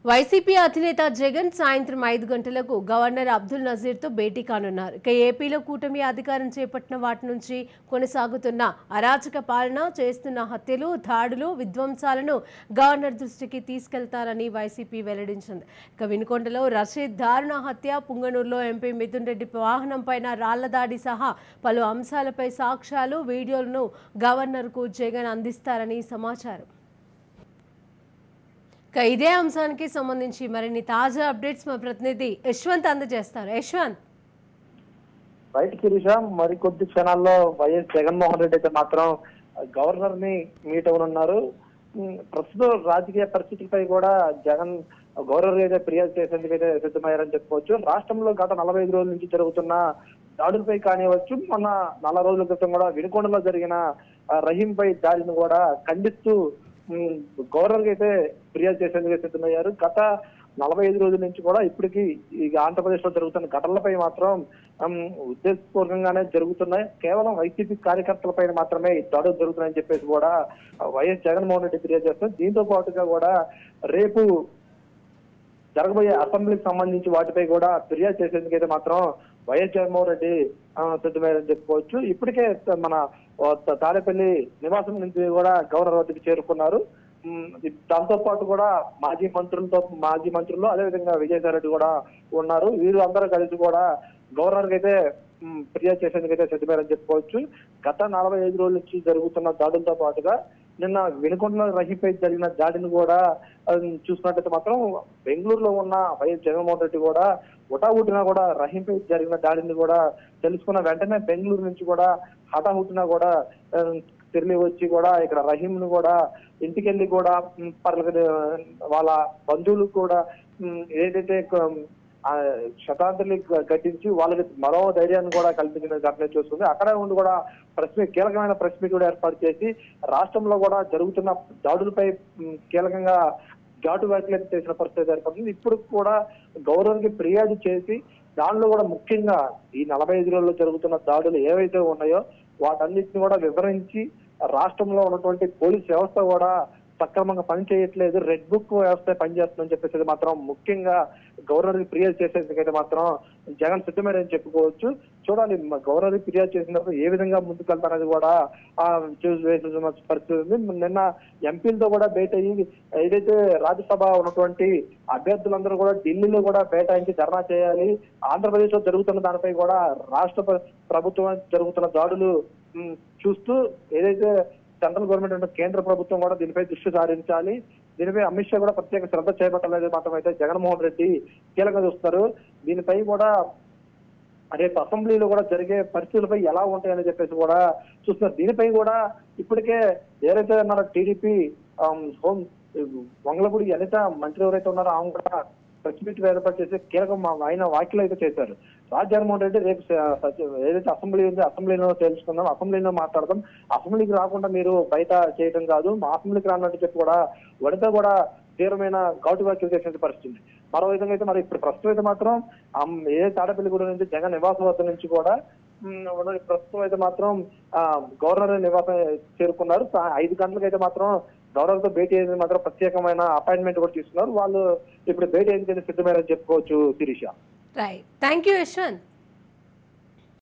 YCP అధినేత జగన్ సాయంత్రం ఐదు గంటలకు గవర్నర్ అబ్దుల్ నజీర్తో భేటీ కానున్నారు ఇక ఏపీలో కూటమి అధికారం చేపట్టిన వాటి నుంచి కొనసాగుతున్న అరాచక పాలన చేస్తున్న హత్యలు దాడులు విధ్వంసాలను గవర్నర్ దృష్టికి తీసుకెళ్తారని వైసీపీ వెల్లడించింది ఇక వినుకొండలో రషీద్ దారుణ హత్య పుంగనూరులో ఎంపీ మిథున్ రెడ్డి వాహనం పైన రాళ్ల దాడి సహా పలు అంశాలపై సాక్ష్యాలు వీడియోలను గవర్నర్కు జగన్ అందిస్తారని సమాచారం ఇక ఇదే అంశానికి సంబంధించి మరిన్ని తాజా అప్డేట్స్ మా ప్రతినిధి యశ్వంత్ అందజేస్తారు యశ్వంత్ రైట్ శిరీష మరికొద్ది క్షణాల్లో వైఎస్ జగన్మోహన్ రెడ్డి అయితే మాత్రం గవర్నర్ ని మీట్ అవనున్నారు ఉమ్, ప్రస్తుతం రాజకీయ పరిస్థితులపై కూడా జగన్ గవర్నర్ అయితే ఫిర్యాదు చేసేందుకు అయితే సిద్ధమయ్యారని చెప్పుకోవచ్చు రాష్ట్రంలో గత నలభై ఐదు రోజుల నుంచి జరుగుతున్న దాడులపై కానివచ్చు మొన్న నలభై రోజుల క్రితం కూడా వినుకొండలో జరిగిన ఆ, రహీంపై దాడిని కూడా ఖండిస్తూ ఉమ్, గవర్నర్ అయితే ఫిర్యాదు చేసేందుకు సిద్ధమయ్యారు గత నలభై ఐదు రోజుల నుంచి కూడా ఇప్పటికీ ఈ ఆంధ్రప్రదేశ్ లో జరుగుతున్న ఘటనలపై మాత్రం ఉమ్, ఉద్దేశపూర్వకంగానే జరుగుతున్నాయి కేవలం వైసీపీ కార్యకర్తలపై మాత్రమే ఈ దాడులు జరుగుతున్నాయని చెప్పేసి కూడా వైఎస్ జగన్మోహన్ రెడ్డి ఫిర్యాదు చేస్తారు దీంతో పాటుగా కూడా రేపు జరగబోయే అసెంబ్లీకి సంబంధించి వాటిపై కూడా ఫిర్యాదు చేసేందుకు అయితే మాత్రం వైఎస్ జగన్మోహన్ రెడ్డి ఆ, సిద్ధమయ్యారని చెప్పుకోవచ్చు ఇప్పటికే మన ఆ, త- తాడేపల్లి నివాసం నుంచి కూడా గవర్నర్ వద్దకు చేరుకున్నారు ఉమ్, దాంతో పాటు కూడా మాజీ మంత్రులతో మాజీ మంత్రులు అదేవిధంగా విజయసాయి రెడ్డి కూడా ఉన్నారు వీరు అందరూ కలిసి కూడా గవర్నర్ అయితే ఉమ్, ఫిర్యాదు చేసేందుకు అయితే సిద్ధమయ్యారని చెప్పుకోవచ్చు గత నలభై ఐదు రోజుల నుంచి జరుగుతున్న దాడులతో పాటుగా నిన్న వినుకొండలో రహిపై జరిగిన దాడిని కూడా ఆ, చూసినట్టయితే మాత్రం బెంగళూరులో ఉన్న వైఎస్ జగన్మోహన్ రెడ్డి కూడా హుటాహుటిన కూడా రహీంపై జరిగిన దాడిని కూడా తెలుసుకున్న వెంటనే బెంగళూరు నుంచి కూడా హఠాహుటిన కూడా ఆ, తిరిగి వచ్చి కూడా ఇక్కడ రహీం ను కూడా ఇంటికి వెళ్ళి కూడా ఉమ్, పర్లేదు వాళ్ళ బంధువులు కూడా ఉమ్, ఏదైతే క- ఆ శతాబ్దిని కట్టించి వాళ్ళకి మరో ధైర్యాన్ని కూడా కల్పించిన ఘటన చూస్తుంది అక్కడే ఉండి కూడా ప్రెస్ మీట్ కీలకమైన ప్రెస్ మీట్ కూడా ఏర్పాటు చేసి రాష్ట్రంలో కూడా జరుగుతున్న దాడులపై ఉమ్, కీలకంగా ఘాటు వ్యాఖ్యలు చేసిన పరిస్థితి ఏర్పడుతుంది ఇప్పుడు కూడా గవర్నర్ కి ఫిర్యాదు చేసి దానిలో కూడా ముఖ్యంగా ఈ నలభై ఐదు రోజుల్లో జరుగుతున్న దాడులు ఏవైతే ఉన్నాయో వాటన్నిటిని కూడా వివరించి రాష్ట్రంలో ఉన్నటువంటి పోలీస్ వ్యవస్థ కూడా సక్రమంగా పనిచేయట్లేదు రెడ్ బుక్ వ్యవస్థ పనిచేస్తుందని చెప్పేసి మాత్రం ముఖ్యంగా గవర్నర్ కి ఫిర్యాదు చేసేందుకైతే మాత్రం జగన్ సిద్ధమేనని చెప్పుకోవచ్చు చూడాలి మ- గవర్నర్ కి ఫిర్యాదు చేసిన తర్వాత ఏ విధంగా ముందుకు వెళ్తారనేది కూడా ఆ చూసి వేసిన పరిస్థితి ఉంది నిన్న ఎంపీలతో కూడా భేటీ అయ్యి ఏదైతే రాజ్యసభ ఉన్నటువంటి అభ్యర్థులందరూ కూడా ఢిల్లీలో కూడా బైఠాయించి ధర్నా చేయాలి ఆంధ్రప్రదేశ్ లో జరుగుతున్న దానిపై కూడా రాష్ట్ర ప్ర- ప్రభుత్వం జరుగుతున్న దాడులు ఉమ్, చూస్తూ ఏదైతే సెంట్రల్ గవర్నమెంట్ అంటే కేంద్ర ప్రభుత్వం కూడా దీనిపై దృష్టి సారించాలి దీనిపై అమిత్ షా కూడా ప్రత్యేక శ్రద్ధ చేపట్టాలనేది మాత్రం అయితే జగన్మోహన్ రెడ్డి కీలకంగా చూస్తారు దీనిపై కూడా రేపు అసెంబ్లీలో కూడా జరిగే పరిస్థితులపై ఎలా ఉంటాయని చెప్పేసి కూడా చూస్తున్నారు దీనిపై కూడా ఇప్పటికే ఎవరైతే ఉన్నారో టీడీపీ హోం వంగలపూడి అనిత మంత్రి ఎవరైతే ఉన్నారో ఆమె కూడా ప్రెస్ మీట్ ఏర్పాటు చేసి కీలకం ఆయన వ్యాఖ్యలు అయితే చేశారు రాజ్ జగన్మోహన్ రెడ్డి రేపు స- సచి- ఏదైతే అసెంబ్లీ ఉంది అసెంబ్లీలో తెలుసుకుందాం అసెంబ్లీలో మాట్లాడదాం అసెంబ్లీకి రాకుండా మీరు బయట చేయడం కాదు మా అసెంబ్లీకి రానట్టు చెప్పి కూడా వడితే కూడా తీవ్రమైన ఘాటు వ్యాఖ్యలు చేసిన పరిస్థితి ఉంది. మరో విధంగా అయితే మరి ఇప్పుడు ప్రస్తుతం అయితే మాత్రం అమ్, ఏ తాడపల్లిగూడ నుంచి జగన్ నివాస వద్ద నుంచి కూడా ఉమ్, ఉన్న ప్రస్తుతం అయితే మాత్రం ఆ, గవర్నర్ నివాసం చేరుకున్నారు సా- ఐదు గంటలకు అయితే మాత్రం గవర్నర్ తో భేటీ అయ్యేది మాత్రం ప్రత్యేకమైన అపాయింట్మెంట్ కూడా తీసుకున్నారు వాళ్ళు ఇప్పుడు భేటీ అయ్యేందుకు సిద్ధమయ్యారని చెప్పుకోవచ్చు Shirisha right thank you Yashwant